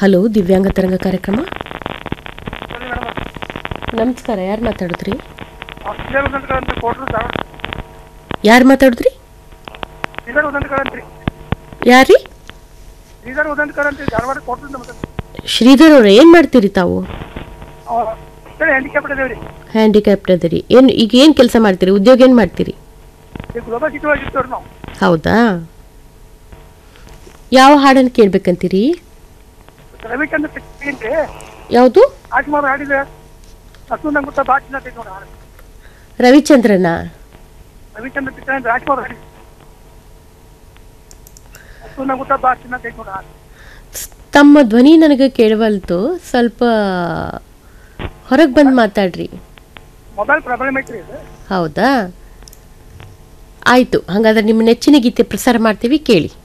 hello ದಿವ್ಯಾಂಗ ತರಂಗ ಕಾರ್ಯಕ್ರಮ ಹೇಳಿ ಮೇಡಮ್ ನಮಸ್ಕಾರ ಯಾರು ಮಾತಾಡಿದ್ರಿ ಶ್ರೀಧರ್ ಉದಂತಗಳಂತ್ರಿ ಕೊಟ್ರು ಸರ್ ಯಾರು ಮಾತಾಡಿದ್ರಿ ಶ್ರೀಧರ್ ಉದಂತಗಳಂತ್ರಿ ಯಾರ್ರಿ ಶ್ರೀಧರ್ ಉದಂತಗಳಂತ್ರಿ ಧಾರವಾಡ ಕೊಟ್ರು ನಮ್ಗೆ ಶ್ರೀಧರ್ ಅವ್ರೆ ಏನು ಮಾಡ್ತೀರಿ ತಾವು ಹೇಳಿ ಹ್ಯಾಂಡಿಕ್ಯಾಪ್ ಇದೇವೆ ರೀ ಹ್ಯಾಂಡಿಕ್ಯಾಪ್ಟ್ ಅದರಿ ಏನು ಈಗ ಏನು ಕೆಲಸ ಮಾಡ್ತೀರಿ ಉದ್ಯೋಗ ಏನು ಮಾಡ್ತೀರಿ ಈಗ ಗ್ಲೋಬಲ್ ಸಿಟಿ ಒಳಗೆ ಇರ್ತೇವ್ರಿ ನಾವು ಹೌದಾ ಯಾವ ಹಾಡನ್ನು ಕೇಳ್ಬೇಕಂತೀರಿ ರವಿಚಂದ್ರ ಏನ್ರಿ ಯಾವುದು ರಾಜ್ಕುಮಾರ್ ಹಾಡಿದ ಹಸು ನಂಗೆ ಗೊತ್ತಾ ಭಾಳ ಚೆನ್ನಾಗಿ ನೋಡಿ ಹಾಡು ರವಿಚಂದ್ರನ ರವಿಚಂದ್ರ ಪಿಕ್ಚರ್ ರಾಜ್ಕುಮಾರ್ ಹಾಡಿ ಹಸು ನಂಗೆ ಗೊತ್ತಾ ಭಾಳ ಚೆನ್ನಾಗಿ ನೋಡಿ ಹಾಡು ತಮ್ಮ ಧ್ವನಿ ನನಗೆ ಕೇಳವಲ್ತು ಸ್ವಲ್ಪ ಹೊರಗೆ ಬಂದು ಮಾತಾಡ್ರಿ ಮೊಬೈಲ್ ಪ್ರಾಬ್ಲಮ್ ಐತ್ರಿ ಇದು ಹೌದಾ ಆಯಿತು ಹಾಗಾದ್ರೆ ನಿಮ್ಮ ನೆಚ್ಚಿನ ಗೀತೆ ಪ್ರಸಾರ ಮಾಡ್ತೀವಿ ಕೇಳಿ